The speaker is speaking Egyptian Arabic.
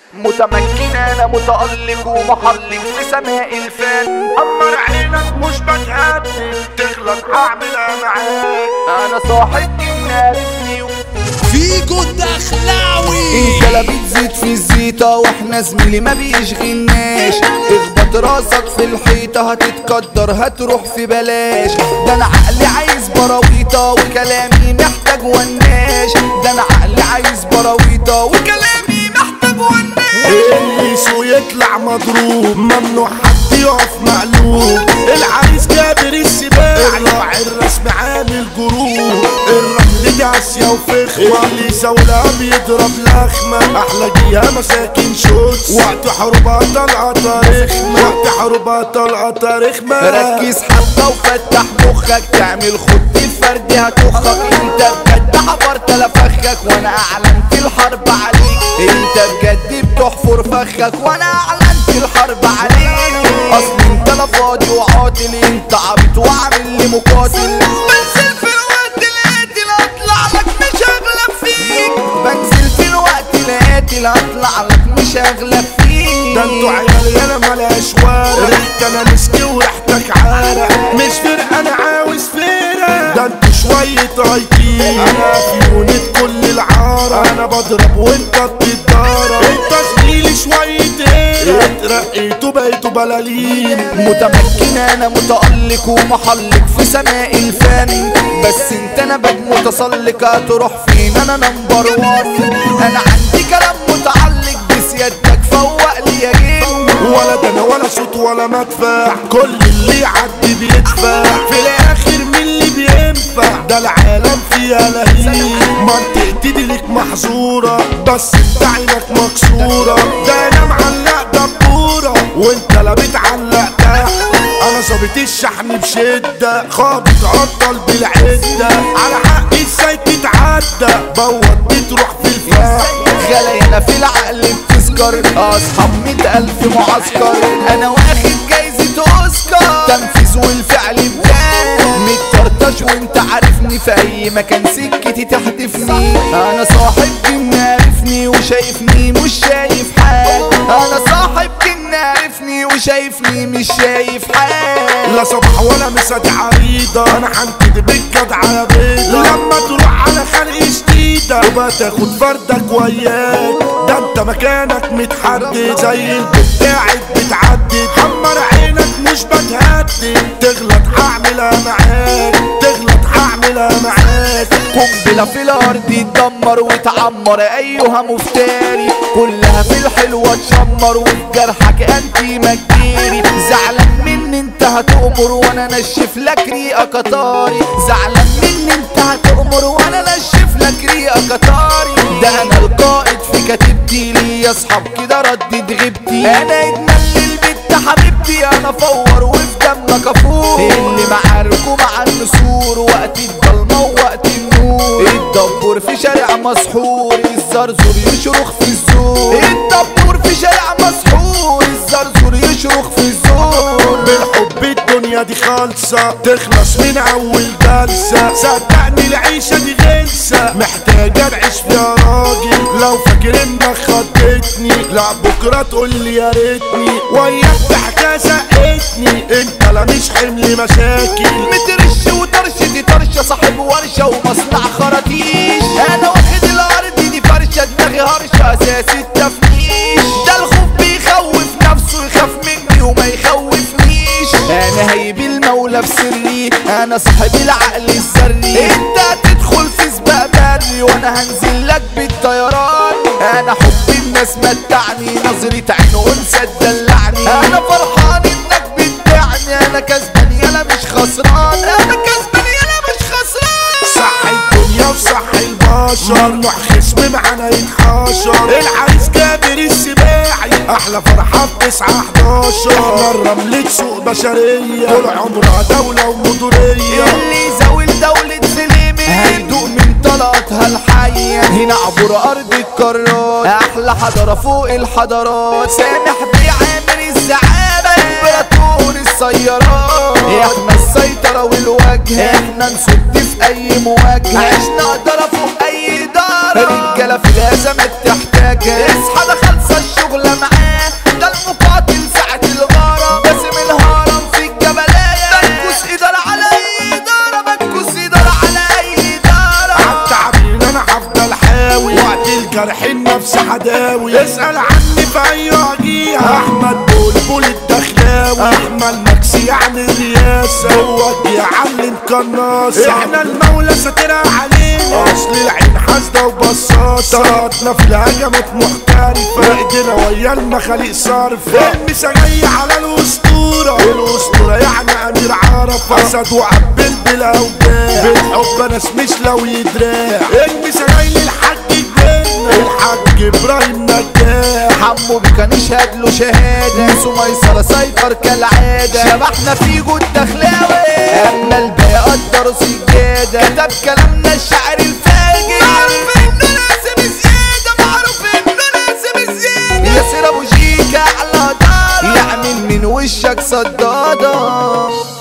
متمكن انا متألق ومحلق في سماء الفن أمر عينك مش بتهدد تغلط هعملها معاك انا صاحب جن عرفني فيجو الدخلاوي انت لا بتزيد في الزيطة واحنا زميلي ما بيشغلناش اخبط راسك في الحيطة هتتقدر هتروح في بلاش ده انا عقلي عايز براويطة وكلامي محتاج وناش ده انا عقلي عايز براويطة وكلامي محتاج وناش اللي سو يطلع مضروب ممنوع حد يقف مقلوب العريس جابر السباع الراعي الرسم عامل جروب الرمل داسية وفخمة واللي زولها بيضرب لخمة أحلى جيها مساكن شوتس وقت حروبها طلعة رخمة وقت حروبها طلعة رخمة ركز حبة وفتح مخك تعمل خد الفرد هتخك انت بجد حفرت لفخك وانا اعلنت الحرب عليك انت بجد بتحفر فخك وانا اعلنت الحرب عليك اصل انت لا فاضي وعاطل انت عبيط وعامل لي مقاتل بنزل في الوقت القاتل هطلع لك مش هغلب فيك بنزل في الوقت القاتل هطلع لك مش هغلب فيك ده انتوا عيال انا ملاش وارق ريحت انا مسكي وريحتك عارق مش فرق انا عاوز فرق ده انتوا شوية ايتين انا في يونت كل العارة انا بضرب وانت بتتضارب انت زميلي شوية هيرة اترقيتوا بقيتوا بلالين متمكن انا متألق ومحلق في سماء الفن بس انت انا بد متسلق هتروح فين انا نمبر وان انا عندي كلام متعلق بسيادتك فوق لي يا جن ولا ده انا ولا صوت ولا مدفع كل اللي يعدي بيدفع في الاخر مين اللي بينفع ده العالم فيها لهيب منطقتي دي ليك محظورة بس انت عينك مكسورة ده انا معلق دبورة وانت لا بتعلق تحت انا ظابط الشحن بشدة خابط عطل بالعدة على حقي ازاي تتعدى بوط تروح في الفخ غلاينا في العقل بتذكر اصحاب مئة الف معسكر انا واخد جايزة اوسكار تنفيذ والفعل بتاعي متطرطش وانت عارفني في اي مكان سكتي تحدفني انا صاحب جن عارفني وشايفني مش شايف حاجة انا صاحب جن عارفني وشايفني مش شايف حاجة لا صباح ولا مسات عريضة انا حنكد بالجدع يا بيضة لما تروح على خلق شديدة وبقى تاخد فردك وياك ده انت مكانك متحدد زي البيت قاعد بتعدد حمر عينك مش بتهدد تغلط هعملها معاك تغلط هعملها معاك قنبلة في الأرض تدمر وتعمر أيها مفتري كلها في الحلوة تشمر وفي جرحك أنتي مجيري زعلان مني انت هتأمر وانا نشف لك ريقة قطاري زعلان مني انت هتأمر وانا نشف لك ريقة قطاري ده انا القائد في كتيبتي لي اصحاب كده ردد غيبتي انا ادمان للبت حبيبتي انا فور وفي دمك افور اللي معاركه مع النسور وقت الضلمة ووقت النور الدبور في شارع مسحور الزرزور يشرخ في الزور الدبور في شارع مسحور الزرزور يشرخ في الزور بالحب الدنيا دي خالصة تخلص من أول جلسة صدقني العيشة دي غلسة محتاجة نعيش فيها راجل لو فاكر انك خضتني لا بكرة تقول لي يا ريتني وياك ضحكة زقتني انت لا مش حمل مشاكل مترش وطرش دي طرشة صاحب ورشة ومصنع خراطيش انا واخد الارض دي فرشة دماغي هرشة اساس التفنيش ده الخوف بيخوف نفسه يخاف مني وما يخوفنيش انا هيبي المولى في سري انا صاحب العقل الذري انت هتدخل في سباق بري وانا هنزل لك بالطيران انا حب الناس متعني نظرة عين انثى تدلعني انا فرحان انك بتبيعني انا كسبان يالا مش خسران انا كسبان يالا مش خسران صح الدنيا وصح البشر ممنوع خصم معانا يتحاشر العريس جابر السباعي احلى فرحة في 9 11 احنا الرملة سوق بشرية طول عمرها دولة ومدورية اللي زاول دولة سليمي هيدوق من طلقتها الحية هنا عبر أرض الكرات أحلى حضارة فوق الحضارات سامح بيعامل الزعامة إمبراطور السيارات احنا السيطرة والوجه احنا نصد في أي مواجهة عشنا قدرة فوق أي إدارة رجالة في الأزمات تحتاجها اصحى ده خالصة الشغل جرح النفس حداوي اسأل عني في اي وجيهة احمد بلبل الدخلاوي احمد مكسي يعني الرياسة هو يعلم قناصة احنا المولى ساترها علينا اصل العين حاسدة وبصاصة طلعتنا في الهجمات محترفة ايدينا ويا المخاليق صارفة المسا جاي على الاسطورة الاسطورة يعني امير عرفة اسد وعبد بالاوجاع بالحب ناس مش لو يدراع المسا جاي للحاج الجنة الحاج ابراهيم نجاح حمو كان يشهد له شهادة نسو ميسرة سيطر كالعادة شبحنا في جود دخلاوي أما الباقي قدروا سجادة كتب كلامنا الشعر الفاجر معروف إنه لازم زيادة معروف إنه لازم زيادة ياسر أبو شيكة على دارة يعمل من وشك صدادة